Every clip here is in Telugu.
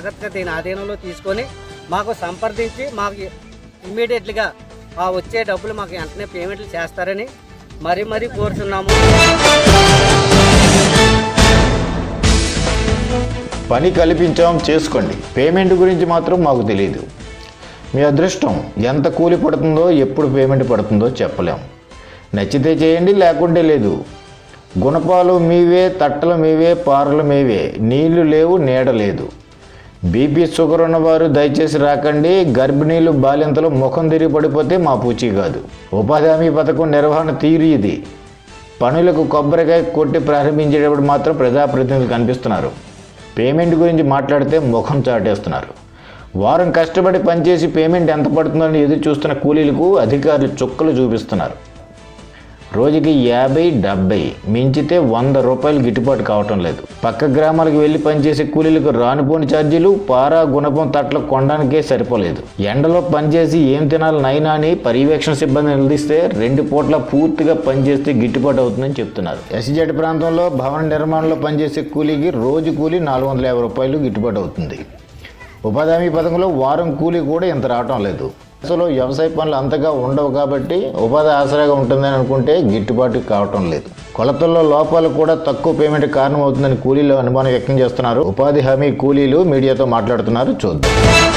జాగ్రత్తగా దీని ఆధీనంలో తీసుకొని మాకు సంప్రదించి మాకు ఇమ్మీడియట్లీగా ఆ వచ్చే డబ్బులు మాకు వెంటనే పేమెంట్లు చేస్తారని మరీ మరీ కోరుతున్నాము పని కల్పించాం చేసుకోండి పేమెంట్ గురించి మాత్రం మాకు తెలియదు మీ అదృష్టం ఎంత కూలి పడుతుందో ఎప్పుడు పేమెంట్ పడుతుందో చెప్పలేం నచ్చితే చేయండి లేకుంటే లేదు గుణపాలు మీవే తట్టలు మీవే పారలు మీవే నీళ్లు లేవు నీడ లేదు బీపీ షుగర్ ఉన్నవారు దయచేసి రాకండి గర్భిణీలు బాలింతలు ముఖం తిరిగి పడిపోతే మా పూచి కాదు ఉపాధి హామీ పథకం నిర్వహణ తీరు ఇది పనులకు కొబ్బరికాయ కొట్టి ప్రారంభించేటప్పుడు మాత్రం ప్రజాప్రతినిధులు కనిపిస్తున్నారు పేమెంట్ గురించి మాట్లాడితే ముఖం చాటేస్తున్నారు వారం కష్టపడి పనిచేసి పేమెంట్ ఎంత పడుతుందని ఎదురు చూస్తున్న కూలీలకు అధికారులు చుక్కలు చూపిస్తున్నారు రోజుకి యాభై డెబ్బై మించితే వంద రూపాయలు గిట్టుబాటు కావటం లేదు పక్క గ్రామాలకు వెళ్ళి పనిచేసే కూలీలకు రానుపోని ఛార్జీలు పారా గుణపం తట్ల కొనడానికే సరిపోలేదు ఎండలో పనిచేసి ఏం తినాలి నైనా అని పర్యవేక్షణ సిబ్బంది నిలదీస్తే రెండు పూట్ల పూర్తిగా పనిచేస్తే గిట్టుబాటు అవుతుందని చెప్తున్నారు ఎస్జెడ్ ప్రాంతంలో భవన నిర్మాణంలో పనిచేసే కూలీకి రోజు కూలీ నాలుగు వందల యాభై రూపాయలు గిట్టుబాటు అవుతుంది ఉపాధి హామీ పథకంలో వారం కూలీ కూడా ఇంత రావటం లేదు అసలు వ్యవసాయ పనులు అంతగా ఉండవు కాబట్టి ఉపాధి ఆసరాగా ఉంటుందని అనుకుంటే గిట్టుబాటు కావటం లేదు కొలతల్లో లోపాలు కూడా తక్కువ పేమెంట్ కారణం అవుతుందని కూలీలు అనుమానం వ్యక్తం చేస్తున్నారు ఉపాధి హామీ కూలీలు మీడియాతో మాట్లాడుతున్నారు చూద్దాం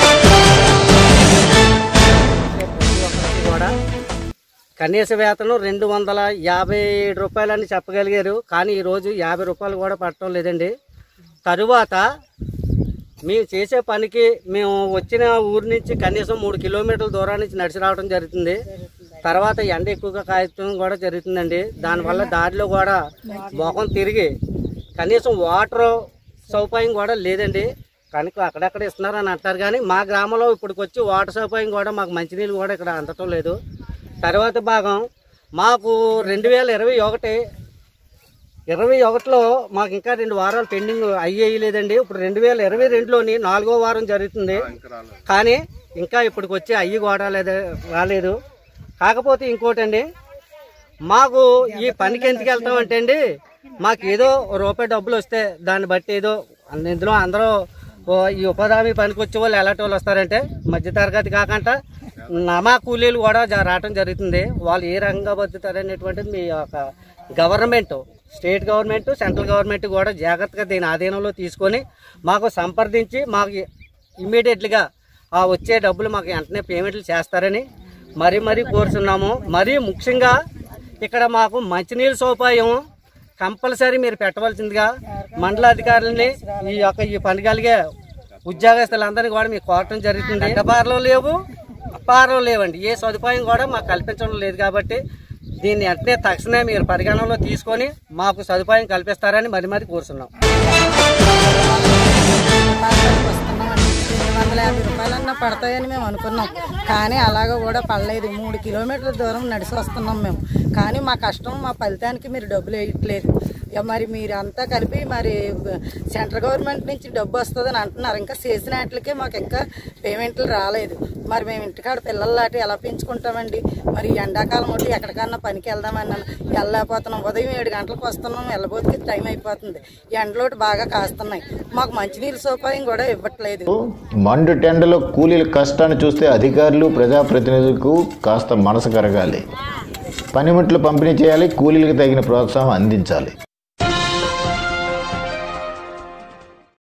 ప్రతి ఒక్కరికి కూడా కనీస వేతనం రెండు వందల యాభై ఏడు రూపాయలని చెప్పగలిగారు కానీ ఈరోజు యాభై రూపాయలు కూడా పట్టడం లేదండి తరువాత మేము చేసే పనికి మేము వచ్చిన ఊరి నుంచి కనీసం మూడు కిలోమీటర్ల దూరం నుంచి నడిచి రావడం జరుగుతుంది తర్వాత ఎండ ఎక్కువగా కాయటం కూడా జరుగుతుందండి దానివల్ల దారిలో కూడా మొఖం తిరిగి కనీసం వాటర్ సౌకర్యం కూడా లేదండి కనుక అక్కడక్కడ ఇస్తున్నారని అంటారు కానీ మా గ్రామంలో ఇప్పటికి వచ్చి వాటర్ సౌకర్యం కూడా మాకు మంచినీళ్ళు కూడా ఇక్కడ అందటం లేదు తర్వాత భాగం మాకు రెండు వేల ఇరవై ఒకటి ఇరవై ఒకటిలో మాకు ఇంకా రెండు వారాలు పెండింగ్ అయ్యేయలేదండి ఇప్పుడు రెండు వేల ఇరవై రెండులోని నాలుగో వారం జరుగుతుంది కానీ ఇంకా ఇప్పటికి వచ్చి అయ్యి కూడా లేదు రాలేదు కాకపోతే ఇంకోటండి మాకు ఈ పనికి ఎందుకు వెళ్తామంటే అండి మాకు ఏదో ఓ రూపాయి డబ్బులు వస్తే దాన్ని బట్టి ఏదో అన్ని- ఇందులో అందరూ ఓ ఈ ఉపాధి హామీ పనికి వచ్చే వాళ్ళు ఎలాంటి వాళ్ళు వస్తారంటే మధ్యతరగతి కాకుండా నమా కూలీలు కూడా జ- రావటం జరుగుతుంది వాళ్ళు ఏ రకంగా బతుకుతారనేటువంటిది మీ యొక్క government state government central government కూడా జాగ్రత్తగా దీని ఆధీనంలో తీసుకొని మాకు సంప్రదించి మాకు ఇమ్మీడియట్లీగా ఆ వచ్చే డబ్బులు మాకు వెంటనే పేమెంట్లు చేస్తారని మరీ మరీ కోరుతున్నాము మరీ ముఖ్యంగా ఇక్కడ మాకు మంచినీళ్ళ సౌకర్యం కంపల్సరీ మీరు పెట్టవలసిందిగా మండల అధికారులని ఈ యొక్క ఈ పని కలిగే ఉద్యోగస్తులందరినీ కూడా మీకు కోరటం జరుగుతుంది అడ్డబారలో లేవు అపారం లేవండి ఏ సదుపాయం కూడా మాకు కల్పించడం లేదు కాబట్టి దీన్ని వెంటనే తక్షణమే మీరు పరిగణనలో తీసుకొని మాకు సదుపాయం కల్పిస్తారని మరి మరి కోరుతున్నాం రూపాయలకి వస్తున్నామండి రెండు వందల యాభై రూపాయలన్నా పడతాయని మేము అనుకున్నాం కానీ అలాగ కూడా పడలేదు మూడు కిలోమీటర్ల దూరం నడిచి వస్తున్నాం మేము కానీ మా కష్టం మా ఫలితానికి మీరు డబ్బులు వేయట్లేదు ఇక మరి మీరు అంతా కలిపి మరి సెంట్రల్ గవర్నమెంట్ నుంచి డబ్బు వస్తుందని అంటున్నారు ఇంకా చేసిన వాటికే మాకు ఇంకా పేమెంట్లు రాలేదు మరి మేము ఇంటికాడ పిల్లల్లాంటి ఎలా పెంచుకుంటామండి మరి ఎండాకాలం ఒకటి ఎక్కడికన్నా పనికి వెళ్దామన్నాను వెళ్ళలేకపోతున్నాం ఉదయం ఏడు గంటలకు వస్తున్నాం వెళ్ళబోతే టైం అయిపోతుంది ఎండలోటి బాగా కాస్తున్నాయి మాకు మంచినీరు సౌకర్యం కూడా ఇవ్వట్లేదు మండు టెండలో కూలీల కష్టాన్ని చూస్తే అధికారులు ప్రజాప్రతినిధులకు కాస్త మనసు కరగాలి పనిముట్లు పంపిణీ చేయాలి కూలీలకు తగిన ప్రోత్సాహం అందించాలి